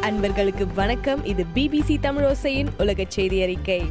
அன்பர்களுக்கு வணக்கம் இது பிபிசி தமிழோசையின் உலக செய்தி அறிக்கை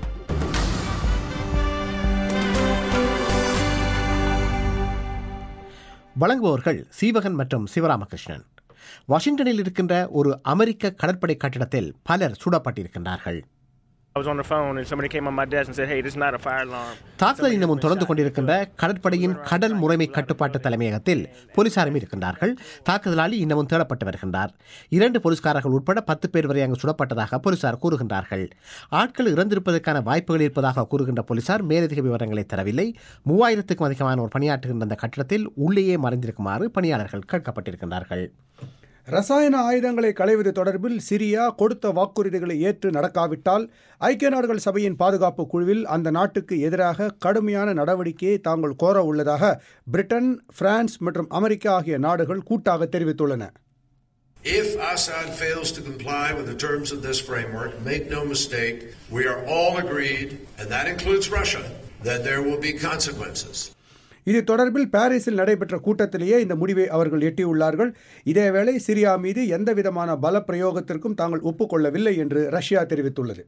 வழங்குபவர்கள் சீவகன் மற்றும் சிவராமகிருஷ்ணன் வாஷிங்டனில் இருக்கின்ற ஒரு அமெரிக்க கடற்படை கட்டிடத்தில் பலர் சுடப்பட்டிருக்கின்றார்கள் I was on the phone and somebody came on my desk and said, "Hey, this is not a fire alarm." தாக்குதல் இன்னமும் தொடர்ந்து கொண்டிருக்கின்ற கடற்படையின் கடல் முறைமை கட்டுப்பாட்டு தலைமையகத்தில் போலீசாரும் இருக்கின்றார்கள் தாக்குதலாளி இன்னமும் தேடப்பட்டு வருகின்றார் இரண்டு போலீஸ்காரர்கள் உட்பட பத்து பேர் வரை அங்கு சுடப்பட்டதாக போலீசார் கூறுகின்றார்கள் ஆட்கள் இறந்திருப்பதற்கான வாய்ப்புகள் இருப்பதாக கூறுகின்ற போலீசார் மேலதிக விவரங்களை தரவில்லை மூவாயிரத்துக்கும் அதிகமானோர் பணியாற்றுகின்ற அந்த கட்டிடத்தில் உள்ளேயே மறைந்திருக்குமாறு பணியாளர்கள் கேட்கப்பட்டிருக்கின்றார்கள் ரசாயன ஆயுதங்களை களைவது தொடர்பில் சிரியா கொடுத்த வாக்குறுதிகளை ஏற்று நடக்காவிட்டால் ஐக்கிய நாடுகள் சபையின் பாதுகாப்பு குழுவில் அந்த நாட்டுக்கு எதிராக கடுமையான நடவடிக்கையை தாங்கள் கோர உள்ளதாக பிரிட்டன் பிரான்ஸ் மற்றும் அமெரிக்கா ஆகிய நாடுகள் கூட்டாக தெரிவித்துள்ளன If Assad fails to comply with the terms of this framework, make no mistake, we are all agreed, and that includes Russia, that there will be consequences. இது தொடர்பில் பாரிஸில் நடைபெற்ற கூட்டத்திலேயே இந்த முடிவை அவர்கள் எட்டியுள்ளார்கள் இதேவேளை சிரியா மீது எந்தவிதமான பல பிரயோகத்திற்கும் தாங்கள் ஒப்புக்கொள்ளவில்லை என்று ரஷ்யா தெரிவித்துள்ளது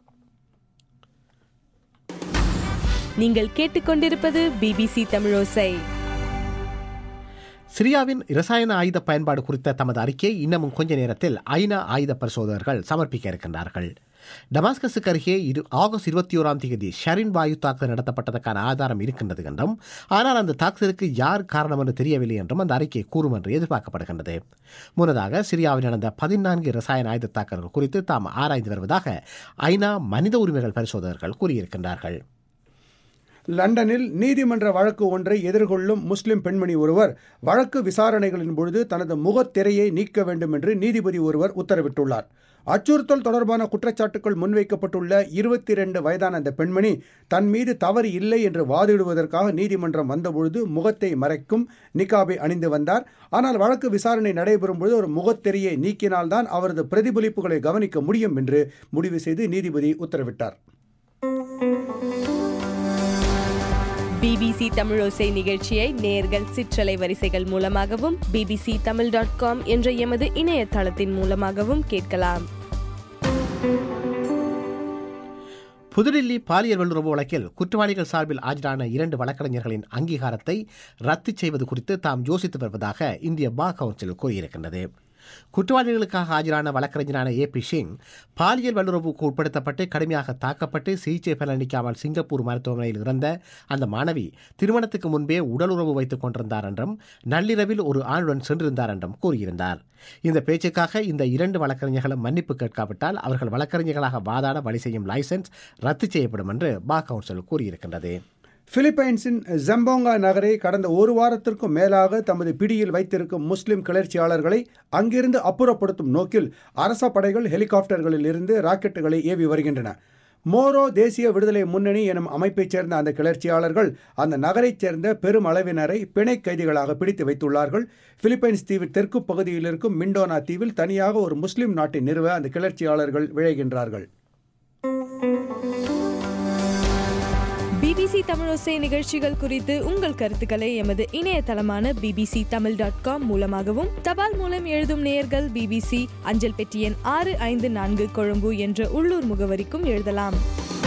நீங்கள் கேட்டுக்கொண்டிருப்பது பிபிசி தமிழோசை சிரியாவின் இரசாயன ஆயுத பயன்பாடு குறித்த தமது அறிக்கையை இன்னமும் கொஞ்ச நேரத்தில் ஐநா ஆயுத பரிசோதகர்கள் சமர்ப்பிக்க இருக்கின்றார்கள் டமாஸ்கஸுக்கு அருகே இரு ஆகஸ்ட் இருபத்தி ஓராம் தேதி ஷரின் வாயு தாக்குதல் நடத்தப்பட்டதற்கான ஆதாரம் இருக்கின்றது என்றும் ஆனால் அந்த தாக்குதலுக்கு யார் காரணம் என்று தெரியவில்லை என்றும் அந்த அறிக்கை கூறும் என்று எதிர்பார்க்கப்படுகின்றது முன்னதாக சிரியாவில் நடந்த பதினான்கு இரசாயன ஆயுத தாக்குதல்கள் குறித்து தாம் ஆராய்ந்து வருவதாக ஐநா மனித உரிமைகள் பரிசோதகர்கள் கூறியிருக்கின்றார்கள் லண்டனில் நீதிமன்ற வழக்கு ஒன்றை எதிர்கொள்ளும் முஸ்லிம் பெண்மணி ஒருவர் வழக்கு விசாரணைகளின் பொழுது தனது முகத்திரையை நீக்க வேண்டும் என்று நீதிபதி ஒருவர் உத்தரவிட்டுள்ளார் அச்சுறுத்தல் தொடர்பான குற்றச்சாட்டுகள் முன்வைக்கப்பட்டுள்ள இருபத்தி இரண்டு வயதான அந்த பெண்மணி தன் மீது தவறு இல்லை என்று வாதிடுவதற்காக நீதிமன்றம் வந்தபொழுது முகத்தை மறைக்கும் நிக்காபை அணிந்து வந்தார் ஆனால் வழக்கு விசாரணை நடைபெறும் பொழுது ஒரு முகத்திரையை நீக்கினால்தான் அவரது பிரதிபலிப்புகளை கவனிக்க முடியும் என்று முடிவு செய்து நீதிபதி உத்தரவிட்டார் பிபிசி தமிழோசை நிகழ்ச்சியை நேர்கள் சிற்றலை வரிசைகள் மூலமாகவும் பிபிசி தமிழ் டாட் காம் என்ற எமது இணையதளத்தின் மூலமாகவும் கேட்கலாம் புதுடில்லி பாலியல் வல்லுறவு வழக்கில் குற்றவாளிகள் சார்பில் ஆஜரான இரண்டு வழக்கறிஞர்களின் அங்கீகாரத்தை ரத்து செய்வது குறித்து தாம் யோசித்து வருவதாக இந்திய பார் கவுன்சில் கூறியிருக்கின்றது குற்றவாளிகளுக்காக ஆஜரான வழக்கறிஞரான ஏ பி சிங் பாலியல் வல்லுறவுக்கு உட்படுத்தப்பட்டு கடுமையாக தாக்கப்பட்டு சிகிச்சை பலனளிக்காமல் சிங்கப்பூர் மருத்துவமனையில் இறந்த அந்த மாணவி திருமணத்துக்கு முன்பே உடலுறவு வைத்துக் கொண்டிருந்தார் என்றும் நள்ளிரவில் ஒரு ஆணுடன் சென்றிருந்தார் என்றும் கூறியிருந்தார் இந்த பேச்சுக்காக இந்த இரண்டு வழக்கறிஞர்களும் மன்னிப்பு கேட்காவிட்டால் அவர்கள் வழக்கறிஞர்களாக வாதாட வழி செய்யும் லைசன்ஸ் ரத்து செய்யப்படும் என்று பார் கவுன்சில் கூறியிருக்கின்றது பிலிப்பைன்ஸின் ஜம்போங்கா நகரை கடந்த ஒரு வாரத்திற்கும் மேலாக தமது பிடியில் வைத்திருக்கும் முஸ்லிம் கிளர்ச்சியாளர்களை அங்கிருந்து அப்புறப்படுத்தும் நோக்கில் அரச படைகள் ஹெலிகாப்டர்களில் இருந்து ராக்கெட்டுகளை ஏவி வருகின்றன மோரோ தேசிய விடுதலை முன்னணி எனும் அமைப்பைச் சேர்ந்த அந்த கிளர்ச்சியாளர்கள் அந்த நகரைச் சேர்ந்த பெரும் அளவினரை பிணை கைதிகளாக பிடித்து வைத்துள்ளார்கள் பிலிப்பைன்ஸ் தீவின் தெற்கு பகுதியில் இருக்கும் மிண்டோனா தீவில் தனியாக ஒரு முஸ்லிம் நாட்டை நிறுவ அந்த கிளர்ச்சியாளர்கள் விழைகின்றார்கள் பிபிசி தமிழோசை நிகழ்ச்சிகள் குறித்து உங்கள் கருத்துக்களை எமது இணையதளமான பிபிசி தமிழ் டாட் காம் மூலமாகவும் தபால் மூலம் எழுதும் நேயர்கள் பிபிசி அஞ்சல் பெட்டி எண் ஆறு ஐந்து நான்கு கொழும்பு என்ற உள்ளூர் முகவரிக்கும் எழுதலாம்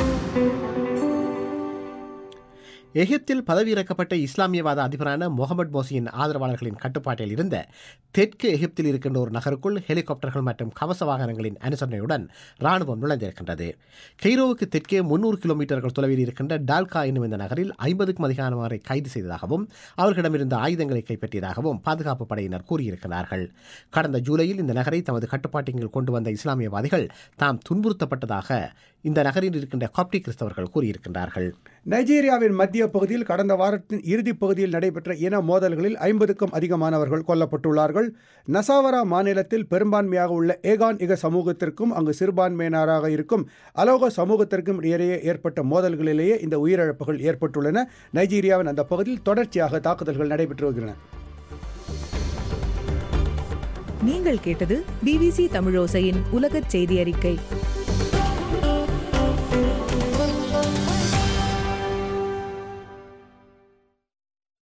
எகிப்தில் பதவியிறக்கப்பட்ட இஸ்லாமியவாத அதிபரான முகமது மோசியின் ஆதரவாளர்களின் கட்டுப்பாட்டில் இருந்த தெற்கு எகிப்தில் இருக்கின்ற ஒரு நகருக்குள் ஹெலிகாப்டர்கள் மற்றும் கவச வாகனங்களின் அனுசரணையுடன் ராணுவம் நுழைந்திருக்கின்றது கெய்ரோவுக்கு தெற்கே முன்னூறு கிலோமீட்டர்கள் தொலைவில் இருக்கின்ற டால்கா என்னும் இந்த நகரில் ஐம்பதுக்கும் அதிகமானவரை கைது செய்ததாகவும் அவர்களிடமிருந்த ஆயுதங்களை கைப்பற்றியதாகவும் பாதுகாப்பு படையினர் கூறியிருக்கிறார்கள் கடந்த ஜூலையில் இந்த நகரை தமது கட்டுப்பாட்டில் கொண்டு வந்த இஸ்லாமியவாதிகள் தாம் துன்புறுத்தப்பட்டதாக இந்த நகரில் இருக்கின்ற காப்டி கிறிஸ்தவர்கள் கூறியிருக்கின்றார்கள் நைஜீரியாவின் மத்திய பகுதியில் கடந்த வாரத்தின் இறுதிப் பகுதியில் நடைபெற்ற இன மோதல்களில் ஐம்பதுக்கும் அதிகமானவர்கள் கொல்லப்பட்டுள்ளார்கள் நசாவரா மாநிலத்தில் பெரும்பான்மையாக உள்ள ஏகான் இக சமூகத்திற்கும் அங்கு சிறுபான்மையினராக இருக்கும் அலோக சமூகத்திற்கும் இடையே ஏற்பட்ட மோதல்களிலேயே இந்த உயிரிழப்புகள் ஏற்பட்டுள்ளன நைஜீரியாவின் அந்த பகுதியில் தொடர்ச்சியாக தாக்குதல்கள் நடைபெற்று வருகின்றன நீங்கள் கேட்டது பிபிசி தமிழோசையின் உலகச் செய்தி அறிக்கை